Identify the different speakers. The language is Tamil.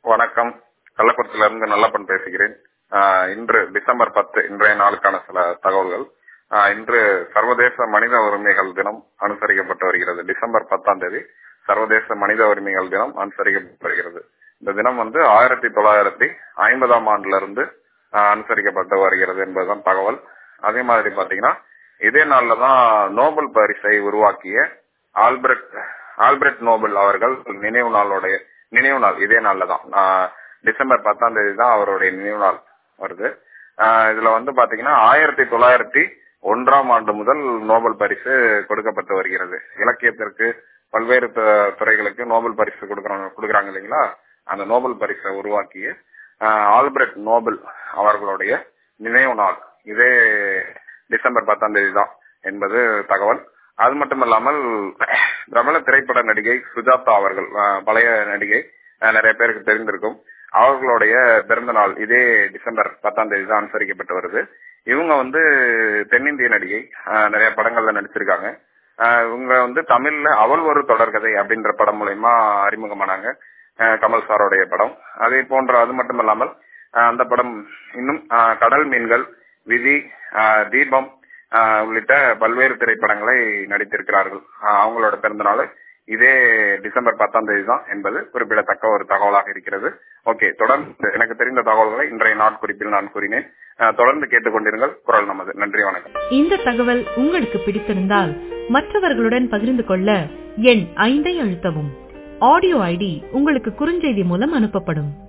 Speaker 1: வணக்கம் கள்ளக்குறிச்சியில இருந்து நல்லப்பன் பேசுகிறேன் ஆஹ் இன்று டிசம்பர் பத்து இன்றைய நாளுக்கான சில தகவல்கள் ஆஹ் இன்று சர்வதேச மனித உரிமைகள் தினம் அனுசரிக்கப்பட்டு வருகிறது டிசம்பர் பத்தாம் தேதி சர்வதேச மனித உரிமைகள் தினம் அனுசரிக்கப்பட்டு வருகிறது இந்த தினம் வந்து ஆயிரத்தி தொள்ளாயிரத்தி ஐம்பதாம் ஆண்டுல இருந்து ஆஹ் அனுசரிக்கப்பட்டு வருகிறது என்பதுதான் தகவல் அதே மாதிரி பாத்தீங்கன்னா இதே நாள்ல தான் நோபல் பரிசை உருவாக்கிய ஆல்பர்ட் ஆல்பர்ட் நோபல் அவர்கள் நினைவு நாளோடைய நினைவு நாள் இதே நாள்ல தான் ஆஹ் டிசம்பர் பத்தாம் தேதி தான் அவருடைய நினைவு நாள் வருது ஆஹ் இதுல வந்து பாத்தீங்கன்னா ஆயிரத்தி தொள்ளாயிரத்தி ஒன்றாம் ஆண்டு முதல் நோபல் பரிசு கொடுக்கப்பட்டு வருகிறது இலக்கியத்திற்கு பல்வேறு து- துறைகளுக்கு நோபல் பரிசு கொடுக்கறாங்க கொடுக்கறாங்க இல்லைங்களா அந்த நோபல் பரிசை உருவாக்கிய ஆஹ் ஆல்பர்ட் நோபல் அவர்களுடைய நினைவு நாள் இதே டிசம்பர் பத்தாம் தேதி தான் என்பது தகவல் அது மட்டும் இல்லாமல் பிரபல திரைப்பட நடிகை சுஜாதா அவர்கள் ஆஹ் பழைய நடிகை ஆஹ் நிறைய பேருக்கு தெரிந்திருக்கும் அவர்களுடைய பிறந்த நாள் இதே டிசம்பர் பத்தாம் தேதி தான் அனுசரிக்கப்பட்டு வருது இவங்க வந்து தென்னிந்திய நடிகை ஆஹ் நிறைய படங்கள்ல நடிச்சிருக்காங்க ஆஹ் இவங்க வந்து தமிழ்ல அவள் ஒரு தொடர்கதை அப்படின்ற படம் மூலயமா அறிமுகமானாங்க ஆஹ் கமல் சாரோடைய படம் அதே போன்ற அது மட்டும் இல்லாமல் ஆஹ் அந்த படம் இன்னும் ஆஹ் கடல் மீன்கள் விதி ஆஹ் தீபம் ஆஹ் உள்ளிட்ட பல்வேறு திரைப்படங்களை நடித்திருக்கிறார்கள் ஆஹ் அவங்களோட பிறந்த நாள் இதே டிசம்பர் பத்தாம் தேதி தான் என்பது குறிப்பிடத்தக்க ஒரு தகவலாக இருக்கிறது ஓகே தொடர்ந்து எனக்கு தெரிந்த தகவல்களை இன்றைய நாட்குறிப்பில் நான் கூறினேன் ஆஹ் தொடர்ந்து கேட்டுக்கொண்டிருங்கள் குரல் நமது நன்றி வணக்கம்
Speaker 2: இந்த தகவல் உங்களுக்கு பிடித்திருந்தால் மற்றவர்களுடன் பகிர்ந்து கொள்ள எண் ஐந்தை அழுத்தவும் ஆடியோ ஐடி உங்களுக்கு குறுஞ்செய்தி மூலம் அனுப்பப்படும்